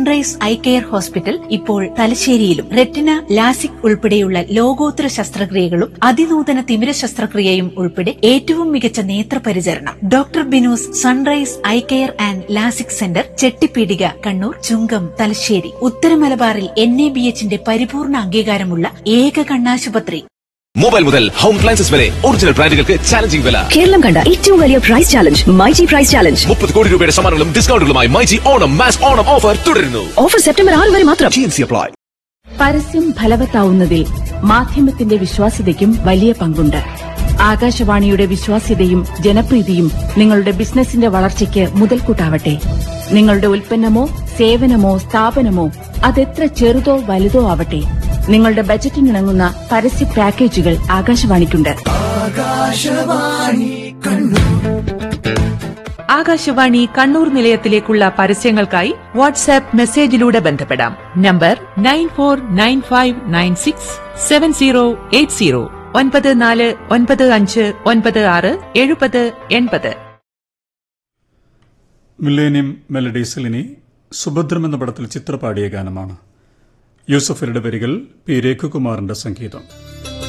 sunrise Eye care hospital ഇപ്പോൾ തലശ്ശേരിയിലും retina LASIK ഉൾപ്പെടെയുള്ള ലോകോത്തര ശസ്ത്രക്രിയകളും അതിനൂതന തിമിര ശസ്ത്രക്രിയയും ഉൾപ്പെടെ ഏറ്റവും മികച്ച നേത്രപരിചരണം doctor Binos Sunrise Eye Care and LASIK Centre Chettipeedika Kannur Chungam Thalassery ഉത്തര മലബാറിൽ എൻ എ ബി എച്ചിന്റെ പരിപൂർണ അംഗീകാരമുള്ള ഏക കണ്ണാശുപത്രി മൊബൈൽ മുതൽ ഹോം അപ്ലയൻസസ് വരെ ഒറിജിനൽ ബ്രാൻഡുകൾക്ക് ചാലഞ്ചിങ് വില കേരളം കണ്ട ഏറ്റവും വലിയ price challenge myG price challenge മുപ്പത് കോടി രൂപയുടെ സമ്മാനങ്ങളും ഡിസ്കൗണ്ടുകളുമായി myG Onam mass Onam offer തുടരുന്നു ഓഫർ സെപ്റ്റംബർ ആറ് വരെ മാത്രം ടി എൻ സി അപ്ലൈ പരസ്യം ഫലവത്താവുന്നതിൽ മാധ്യമത്തിന്റെ വിശ്വാസ്യതയ്ക്കും വലിയ പങ്കുണ്ട് ആകാശവാണിയുടെ വിശ്വാസ്യതയും ജനപ്രീതിയും നിങ്ങളുടെ ബിസിനസിന്റെ വളർച്ചയ്ക്ക് മുതൽക്കൂട്ടാവട്ടെ നിങ്ങളുടെ ഉൽപ്പന്നമോ സേവനമോ സ്ഥാപനമോ അതെത്ര ചെറുതോ വലുതോ ആവട്ടെ നിങ്ങളുടെ ബജറ്റിനിണങ്ങുന്ന പരസ്യ പാക്കേജുകൾ ആകാശവാണിക്കുണ്ട് ആകാശവാണി കണ്ണൂർ നിലയത്തിലേക്കുള്ള പരസ്യങ്ങൾക്കായി വാട്സാപ്പ് മെസ്സേജിലൂടെ ബന്ധപ്പെടാം number nine four nine five nine six seven zero eight zero ഒൻപത് നാല് ഒൻപത് അഞ്ച് ഒൻപത് ആറ് എഴുപത് എൺപത് മില്ലേനിയം മെലഡീസിൽ ഇനി സുഭദ്രം എന്ന പടത്തിൽ ചിത്രപാടിയ ഗാനമാണ് യൂസഫലിയുടെ വരികൾ പി രേഖകുമാറിന്റെ സംഗീതം